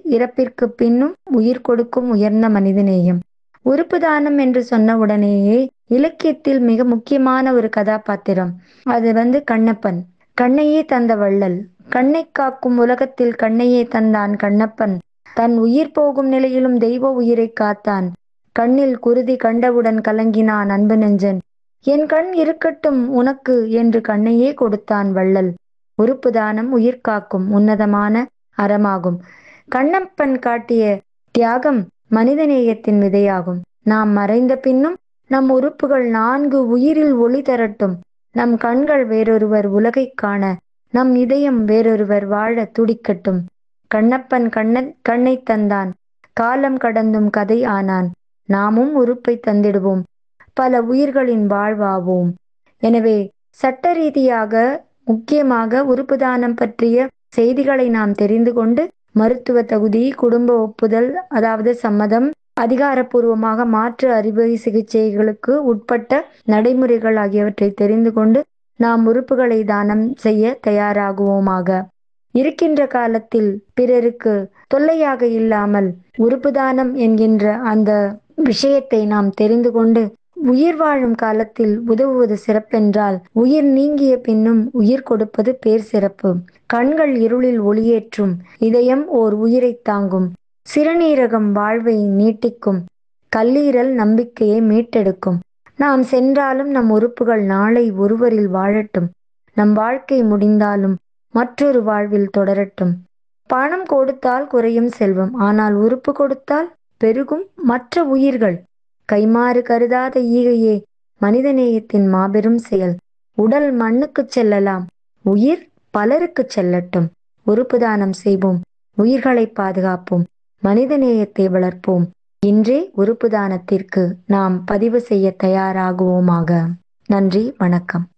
இறப்பிற்கு பின்னும் உயிர் கொடுக்கும் உயர்ந்த மனிதநேயம் உறுப்பு தானம் என்று சொன்ன உடனேயே இலக்கியத்தில் மிக முக்கியமான ஒரு கதாபாத்திரம் அது வந்து கண்ணப்பன் கண்ணையே தந்த வள்ளல் கண்ணை காக்கும் உலகத்தில் கண்ணையே தந்தான் கண்ணப்பன் தன் உயிர் போகும் நிலையிலும் தெய்வ உயிரை காத்தான் கண்ணில் குருதி கண்டவுடன் கலங்கினான் அன்பு நெஞ்சன் என் கண் இருக்கட்டும் உனக்கு என்று கண்ணையே கொடுத்தான் வள்ளல் உறுப்பு தானம் உயிர் காக்கும் உன்னதமான அறமாகும் கண்ணப்பன் காட்டிய தியாகம் மனிதநேயத்தின் விதையாகும் நாம் மறைந்த பின்னும் நம் உறுப்புகள் நான்கு உயிரில் ஒளி தரட்டும் நம் கண்கள் வேறொருவர் உலகைக் காண நம் இதயம் வேறொருவர் வாழ துடிக்கட்டும் கண்ணப்பன் கண்ண கண்ணை தந்தான் காலம் கடந்தும் கதை ஆனான் நாமும் உறுப்பை தந்திடுவோம் பல உயிர்களின் வாழ்வாவோம் எனவே சட்ட ரீதியாக முக்கியமாக உறுப்பு தானம் பற்றிய செய்திகளை நாம் தெரிந்து கொண்டு மருத்துவ தகுதி குடும்ப ஒப்புதல் அதாவது சம்மதம் அதிகாரப்பூர்வமாக மாற்று அறுவை சிகிச்சைகளுக்கு உட்பட்ட நடைமுறைகள் ஆகியவற்றை தெரிந்து கொண்டு நாம் உறுப்புகளை தானம் செய்ய தயாராகுவோமாக இருக்கின்ற காலத்தில் பிறருக்கு தொல்லையாக இல்லாமல் உறுப்பு தானம் என்கின்ற அந்த விஷயத்தை நாம் தெரிந்து கொண்டு உயிர் வாழும் காலத்தில் உதவுவது சிறப்பென்றால் உயிர் நீங்கிய பின்னும் உயிர் கொடுப்பது பேர் சிறப்பு கண்கள் இருளில் ஒளியேற்றும் இதயம் ஓர் உயிரை தாங்கும் சிறுநீரகம் வாழ்வை நீட்டிக்கும் கல்லீரல் நம்பிக்கையை மீட்டெடுக்கும் நாம் சென்றாலும் நம் உறுப்புகள் நாளை ஒருவரில் வாழட்டும் நம் வாழ்க்கை முடிந்தாலும் மற்றொரு வாழ்வில் தொடரட்டும் பணம் கொடுத்தால் குறையும் செல்வம் ஆனால் உறுப்பு கொடுத்தால் பெருகும் மற்ற உயிர்கள் கைமாறு கருதாத ஈகையே மனிதநேயத்தின் மாபெரும் செயல் உடல் மண்ணுக்கு செல்லலாம் உயிர் பலருக்கு செல்லட்டும் உறுப்பு தானம் செய்வோம் உயிர்களை பாதுகாப்போம் மனிதநேயத்தை வளர்ப்போம் இன்றே உறுப்பு தானத்திற்கு நாம் பதிவு செய்ய தயாராகுவோமாக நன்றி வணக்கம்